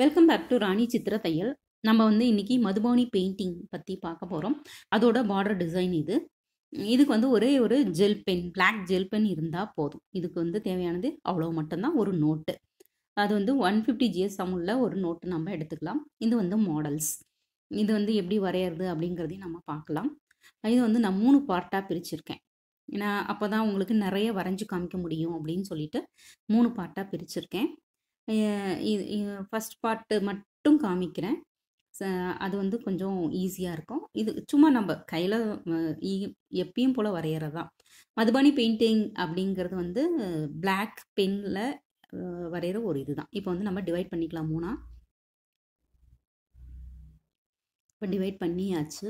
welcome back to ராணி சித்திர தையல் நம்ம வந்து இன்னைக்கு மதுபானி பெயிண்டிங் பற்றி பார்க்க போகிறோம் அதோட பார்டர் டிசைன் இது இதுக்கு வந்து ஒரே ஒரு gel pen black gel pen இருந்தால் போதும் இதுக்கு வந்து தேவையானது அவ்வளோ மட்டும்தான் ஒரு நோட்டு அது வந்து ஒன் ஃபிஃப்டி ஜிஎஸ் உள்ள ஒரு நோட்டு நம்ம எடுத்துக்கலாம் இது வந்து மாடல்ஸ் இது வந்து எப்படி வரைகிறது அப்படிங்கிறதையும் நம்ம பார்க்கலாம் இது வந்து நான் மூணு பார்ட்டாக பிரிச்சிருக்கேன் ஏன்னா அப்போ தான் உங்களுக்கு நிறைய வரைஞ்சி காமிக்க முடியும் அப்படின்னு சொல்லிட்டு மூணு பார்ட்டாக பிரிச்சிருக்கேன் இது ஃபஸ்ட் பார்ட்டு மட்டும் காமிக்கிறேன் அது வந்து கொஞ்சம் ஈஸியாக இருக்கும் இது சும்மா நம்ம கையில் எப்பயும் போல் வரைகிறது தான் மதுபானி பெயிண்டிங் அப்படிங்கிறது வந்து பிளாக் பெனில் வரைகிற ஒரு இது தான் இப்போ வந்து நம்ம டிவைட் பண்ணிக்கலாம் மூணா இப்போ டிவைட் பண்ணியாச்சு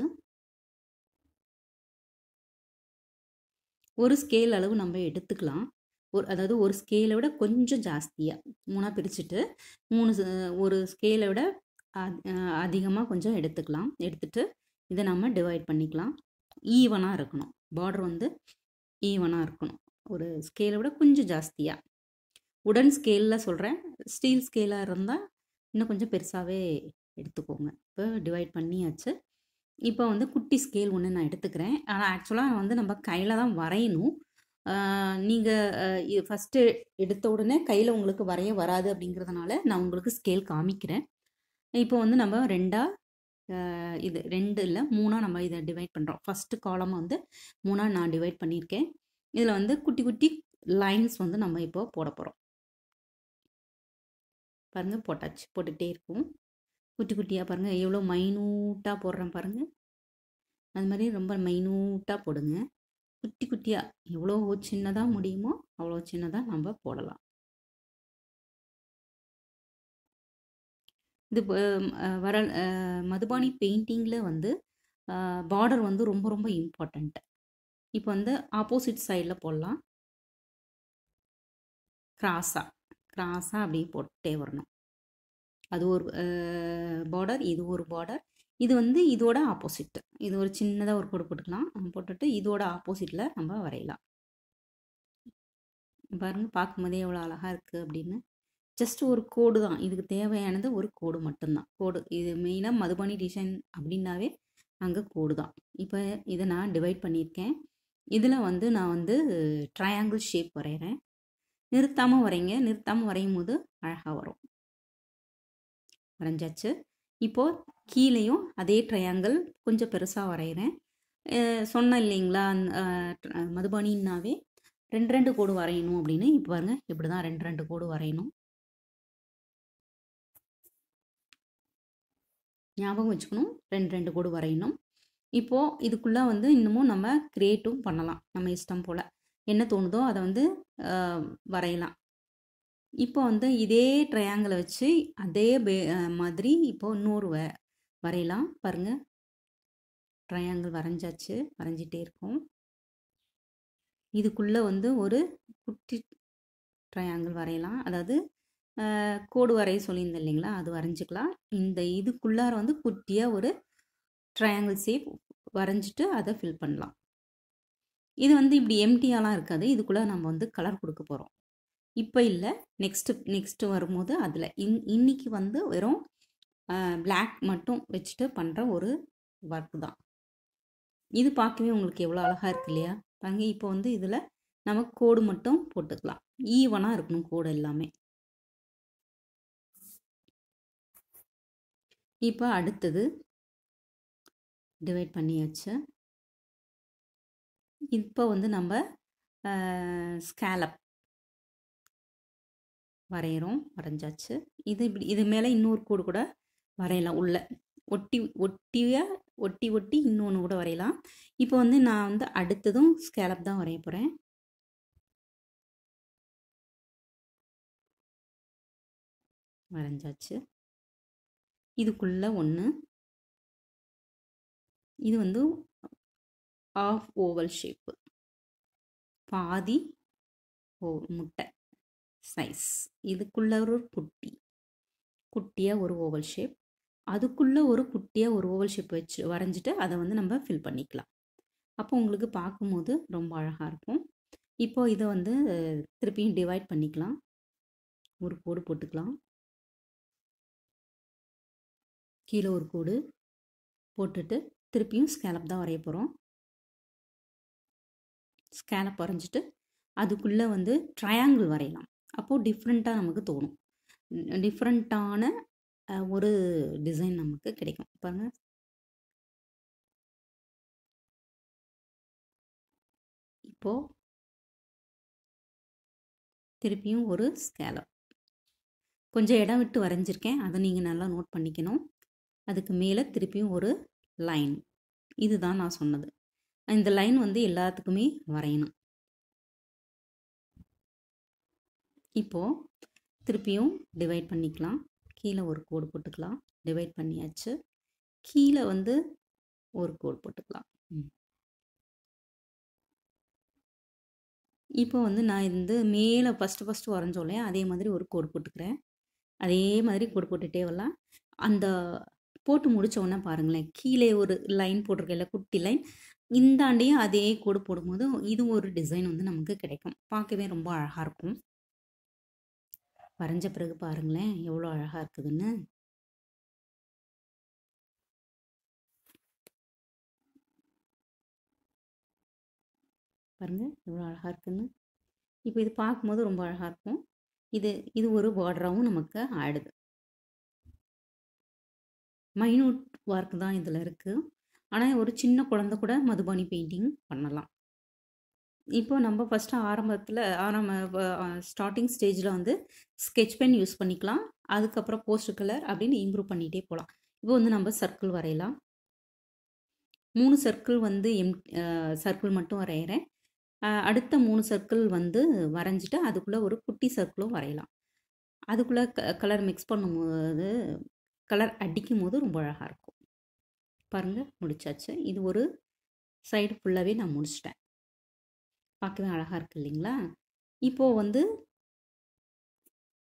ஒரு ஸ்கேல் அளவு நம்ம எடுத்துக்கலாம் ஒரு அதாவது ஒரு ஸ்கேலை விட கொஞ்சம் ஜாஸ்தியாக மூணாக பிரிச்சுட்டு மூணு ஒரு ஸ்கேலை விட அதிகமாக கொஞ்சம் எடுத்துக்கலாம் எடுத்துட்டு இதை நம்ம டிவைட் பண்ணிக்கலாம் ஈவனாக இருக்கணும் பார்டர் வந்து ஈவனாக இருக்கணும் ஒரு ஸ்கேலை விட கொஞ்சம் ஜாஸ்தியாக உடன் ஸ்கேலில் சொல்கிறேன் ஸ்டீல் ஸ்கேலாக இருந்தால் இன்னும் கொஞ்சம் பெருசாகவே எடுத்துக்கோங்க இப்போ டிவைட் பண்ணியாச்சு இப்போ வந்து குட்டி ஸ்கேல் ஒன்று நான் எடுத்துக்கிறேன் ஆனால் ஆக்சுவலாக வந்து நம்ம கையில் தான் வரையணும் நீங்கள் ஃபஸ்ட்டு எடுத்த உடனே கையில் உங்களுக்கு வரைய வராது அப்படிங்கிறதுனால நான் உங்களுக்கு ஸ்கேல் காமிக்கிறேன் இப்போ வந்து நம்ம ரெண்டாக இது ரெண்டு இல்லை மூணாக நம்ம இதை டிவைட் பண்ணுறோம் ஃபஸ்ட்டு காலம் வந்து மூணாக நான் டிவைட் பண்ணியிருக்கேன் இதில் வந்து குட்டி குட்டி லைன்ஸ் வந்து நம்ம இப்போ போட போகிறோம் பாருங்கள் போட்டாச்சு போட்டுகிட்டே இருக்கும் குட்டி குட்டியாக பாருங்கள் எவ்வளோ மைனூட்டாக போடுறேன் பாருங்கள் அது மாதிரி ரொம்ப மைனூட்டாக போடுங்க குட்டி குட்டியாக எவ்வளோ சின்னதாக முடியுமோ அவ்வளோ சின்னதாக நம்ம போடலாம் இது வர மதுபானி பெயிண்டிங்கில் வந்து பார்டர் வந்து ரொம்ப ரொம்ப இம்பார்ட்டண்ட்டு இப்போ வந்து ஆப்போசிட் சைடில் போடலாம் கிராஸாக கிராஸாக அப்படியே போட்டே வரணும் அது ஒரு பார்டர் இது ஒரு பார்டர் இது வந்து இதோட ஆப்போசிட் இது ஒரு சின்னதாக ஒரு கோடு போட்டுக்கலாம் போட்டுட்டு இதோட ஆப்போசிட்டில் நம்ம வரையலாம் பாருங்கள் பார்க்கும்போதே எவ்வளோ அழகாக இருக்குது அப்படின்னு ஜஸ்ட் ஒரு கோடு தான் இதுக்கு தேவையானது ஒரு கோடு மட்டும்தான் கோடு இது மெயினாக மதுபானி டிசைன் அப்படின்னாவே அங்கே கோடு தான் இப்போ இதை நான் டிவைட் பண்ணியிருக்கேன் இதில் வந்து நான் வந்து ட்ரையாங்கிள் ஷேப் வரைகிறேன் நிறுத்தாமல் வரைங்க நிறுத்தாமல் வரையும் போது அழகாக வரும் வரைஞ்சாச்சு இப்போது கீழேயும் அதே ட்ரையாங்கிள் கொஞ்சம் பெருசாக வரைகிறேன் சொன்னேன் இல்லைங்களா மதுபானின்னாவே ரெண்டு ரெண்டு கோடு வரையணும் அப்படின்னு இப்போ பாருங்கள் இப்படி தான் ரெண்டு ரெண்டு கோடு வரையணும் ஞாபகம் வச்சுக்கணும் ரெண்டு ரெண்டு கோடு வரையணும் இப்போது இதுக்குள்ளே வந்து இன்னமும் நம்ம கிரியேட்டும் பண்ணலாம் நம்ம இஷ்டம் போல் என்ன தோணுதோ அதை வந்து வரையலாம் இப்போ வந்து இதே ட்ரையாங்கிளை வச்சு அதே பே மாதிரி இப்போ இன்னொரு வ வரையலாம் பாருங்கள் ட்ரையாங்கிள் வரைஞ்சாச்சு வரைஞ்சிட்டே இருக்கும் இதுக்குள்ளே வந்து ஒரு குட்டி ட்ரையாங்கிள் வரையலாம் அதாவது கோடு வரைய சொல்லியிருந்தேன் இல்லைங்களா அது வரைஞ்சிக்கலாம் இந்த இதுக்குள்ளார வந்து குட்டியாக ஒரு ட்ரையாங்கிள் ஷேப் வரைஞ்சிட்டு அதை ஃபில் பண்ணலாம் இது வந்து இப்படி எம்டியாலாம் இருக்காது இதுக்குள்ளே நம்ம வந்து கலர் கொடுக்க போகிறோம் இப்போ இல்லை நெக்ஸ்ட்டு நெக்ஸ்ட்டு வரும்போது அதில் இன் இன்னைக்கு வந்து வெறும் பிளாக் மட்டும் வச்சுட்டு பண்ணுற ஒரு ஒர்க் தான் இது பார்க்கவே உங்களுக்கு எவ்வளோ அழகாக இருக்கு இல்லையா பாருங்க இப்போ வந்து இதில் நம்ம கோடு மட்டும் போட்டுக்கலாம் ஈவனாக இருக்கணும் கோடு எல்லாமே இப்போ அடுத்தது டிவைட் பண்ணியாச்சு இப்போ வந்து நம்ம ஸ்கேலப் வரைகிறோம் வரைஞ்சாச்சு இது இப்படி இது மேலே இன்னொரு கோடு கூட வரையலாம் உள்ள ஒட்டி ஒட்டியாக ஒட்டி ஒட்டி இன்னொன்று கூட வரையலாம் இப்போ வந்து நான் வந்து அடுத்ததும் ஸ்கேலப் தான் வரைய போகிறேன் வரைஞ்சாச்சு இதுக்குள்ள ஒன்று இது வந்து ஆஃப் ஓவல் ஷேப்பு பாதி ஓ முட்டை சைஸ் இதுக்குள்ள ஒரு குட்டி குட்டியாக ஒரு ஓவல் ஷேப் அதுக்குள்ளே ஒரு குட்டியாக ஒரு ஓவல் ஷேப் வச்சு வரைஞ்சிட்டு அதை வந்து நம்ம ஃபில் பண்ணிக்கலாம் அப்போ உங்களுக்கு பார்க்கும்போது ரொம்ப அழகாக இருக்கும் இப்போ இதை வந்து திருப்பியும் டிவைட் பண்ணிக்கலாம் ஒரு கோடு போட்டுக்கலாம் கீழே ஒரு கோடு போட்டுட்டு திருப்பியும் ஸ்கேலப் தான் வரைய போகிறோம் ஸ்கேலப் வரைஞ்சிட்டு அதுக்குள்ளே வந்து ட்ரையாங்கிள் வரையலாம் அப்போது டிஃப்ரெண்ட்டாக நமக்கு தோணும் டிஃப்ரெண்ட்டான ஒரு டிசைன் நமக்கு கிடைக்கும் பாருங்கள் இப்போது திருப்பியும் ஒரு ஸ்கேலப் கொஞ்சம் இடம் விட்டு வரைஞ்சிருக்கேன் அதை நீங்கள் நல்லா நோட் பண்ணிக்கணும் அதுக்கு மேலே திருப்பியும் ஒரு லைன் இதுதான் நான் சொன்னது இந்த லைன் வந்து எல்லாத்துக்குமே வரையணும் இப்போது திருப்பியும் டிவைட் பண்ணிக்கலாம் கீழே ஒரு கோடு போட்டுக்கலாம் டிவைட் பண்ணியாச்சு கீழே வந்து ஒரு கோடு போட்டுக்கலாம் இப்போ வந்து நான் இந்த மேலே ஃபஸ்ட்டு ஃபஸ்ட்டு வரைஞ்சோம் இல்லையா அதே மாதிரி ஒரு கோடு போட்டுக்கிறேன் அதே மாதிரி கோடு போட்டுகிட்டே வரலாம் அந்த போட்டு முடித்த உடனே பாருங்களேன் கீழே ஒரு லைன் போட்டிருக்கல குட்டி லைன் இந்தாண்டையும் அதே கோடு போடும்போது இது ஒரு டிசைன் வந்து நமக்கு கிடைக்கும் பார்க்கவே ரொம்ப அழகாக இருக்கும் வரைஞ்ச பிறகு பாருங்களேன் எவ்வளோ அழகாக இருக்குதுன்னு பாருங்கள் எவ்வளோ அழகாக இருக்குன்னு இப்போ இது பார்க்கும்போது ரொம்ப அழகாக இருக்கும் இது இது ஒரு பார்டராகவும் நமக்கு ஆயிடுது மைனூட் ஒர்க் தான் இதில் இருக்குது ஆனால் ஒரு சின்ன குழந்த கூட மதுபானி பெயிண்டிங் பண்ணலாம் இப்போ நம்ம ஃபஸ்ட்டு ஆரம்பத்தில் ஆரம்ப ஸ்டார்டிங் ஸ்டேஜில் வந்து ஸ்கெச் பென் யூஸ் பண்ணிக்கலாம் அதுக்கப்புறம் போஸ்ட் கலர் அப்படின்னு இம்ப்ரூவ் பண்ணிகிட்டே போகலாம் இப்போ வந்து நம்ம சர்க்கிள் வரையலாம் மூணு சர்க்கிள் வந்து எம் சர்க்கிள் மட்டும் வரைகிறேன் அடுத்த மூணு சர்க்கிள் வந்து வரைஞ்சிட்டு அதுக்குள்ளே ஒரு குட்டி சர்க்கிளும் வரையலாம் அதுக்குள்ளே க கலர் மிக்ஸ் பண்ணும்போது கலர் அடிக்கும் போது ரொம்ப அழகாக இருக்கும் பாருங்கள் முடிச்சாச்சு இது ஒரு சைடு ஃபுல்லாகவே நான் முடிச்சிட்டேன் பார்க்கவே அழகாக இருக்குது இல்லைங்களா இப்போது வந்து